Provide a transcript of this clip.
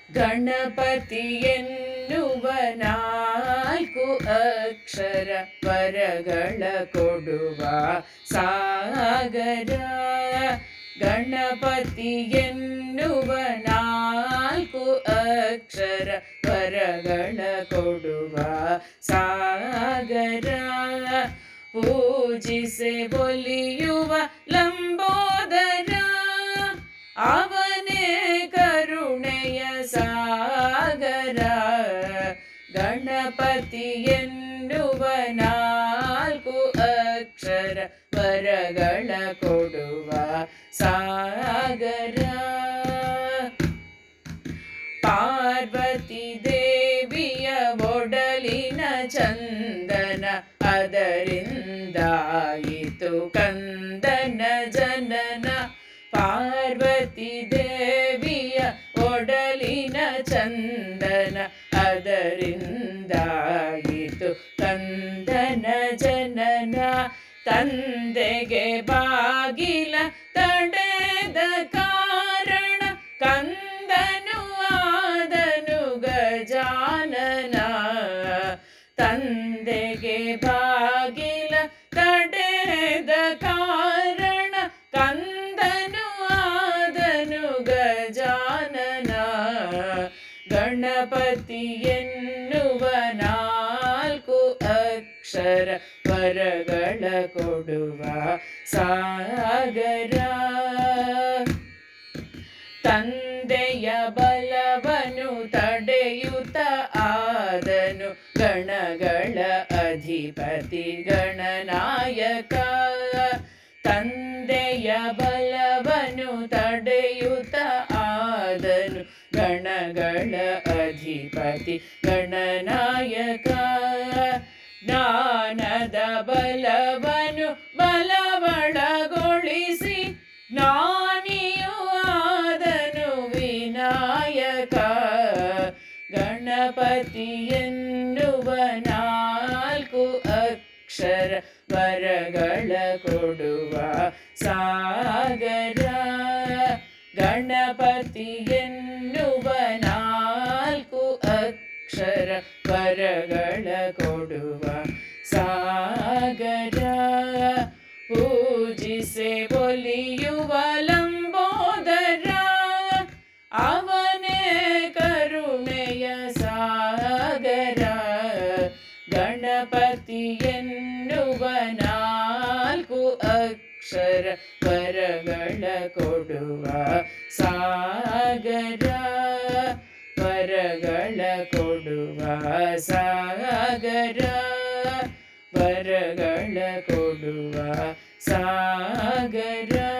ಗಣಪತಿ ಎನ್ನುವ ನಾಲ್ಕು ಅಕ್ಷರ ವರಗಳ ಕೊಡುವ ಸಾಗರ ಗಣಪತಿ ಎನ್ನುವ ನಾಲ್ಕು ಅಕ್ಷರ ವರಗಳ ಕೊಡುವ ಸಾಗರ ಪೂಜಿಸೆ ಒಲಿಯುವ ಲಂಬೋದರ ಅವನೇ ಕರುಣೆಯ ಸಾಗರ ಗಣಪತಿ ಎನ್ನುವ ನಾಲ್ಕು ಅಕ್ಷರ ವರಗಳ ಕೊಡುವ ಸಾಗರ ಪಾರ್ವತಿ ದೇವಿಯ ಒಡಲಿನ ಚಂದನ ಅದರಿಂದಾಯಿತು ಕಂದನ ಜನನ ಪಾರ್ವತಿ ದೇವಿಯ ಒಡಲಿನ ಚಂದನ ಅದರಿಂದಾಯಿತು ಕಂದನ ಜನನ ತಂದೆಗೆ ಬಾಗಿಲ ತಡೆದ ಕಾರಣ ಕಂದನು ಆದನು ಗಜಾನನ ತಂದೆಗೆ ಬಾಗಿಲ ತಡೆದ ಕಾರಣ ಕಂದನು ಆದನು ಗಜಾನನ ಗಣಪತಿ ಎನ್ನುವ ನಾಲ್ಕು ಅಕ್ಷರ ವರಗಳ ಕೊಡುವ ಸಾಗರ ತಂದೆಯ ಬಲವನು ತಡೆಯುತ್ತ ಆದನು ಗಣಗಳ ಅಧಿಪತಿ ಗಣನಾಯಕ ತಂದೆಯ ಬಲವನು ತಡೆಯುತ್ತ ಆದನು ಗಣಗಳ ಅಧಿಪತಿ ಗಣನಾಯಕ ಜ್ಞಾನದ ಬಲವನು ಬಲವಳಗೊಳಿಸಿ ಜ್ಞಾನಿಯು ಆದನು ವಿನಾಯಕ ಗಣಪತಿ ಎನ್ನುವ ನಾಲ್ಕು ಅಕ್ಷರ ವರಗಳ ಕೊಡುವ ಸಾಗರ ಗಣಪತಿ ಎನ್ನುವ ನಾಲ್ಕು ಅಕ್ಷರ ವರಗಳ ಕೊಡುವ ಸಾಗರ ಪೂಜಿಸೆ ಒಲಿಯುವ ಲಂಬೋದರ ಅವನೇ ಕರುಣೆಯ ಸಾಗರ ಗಣಪತಿ ಎನ್ನುವ ನಾಲ್ಕು ಅಕ್ಷರ ವರಗಳ ಕೊಡುವ ಸಾಗರ ವರಗಳ ಕೊಡುವ ಸಾಗರ ವರಗಳ ಕೊಡುವ ಸಾಗರ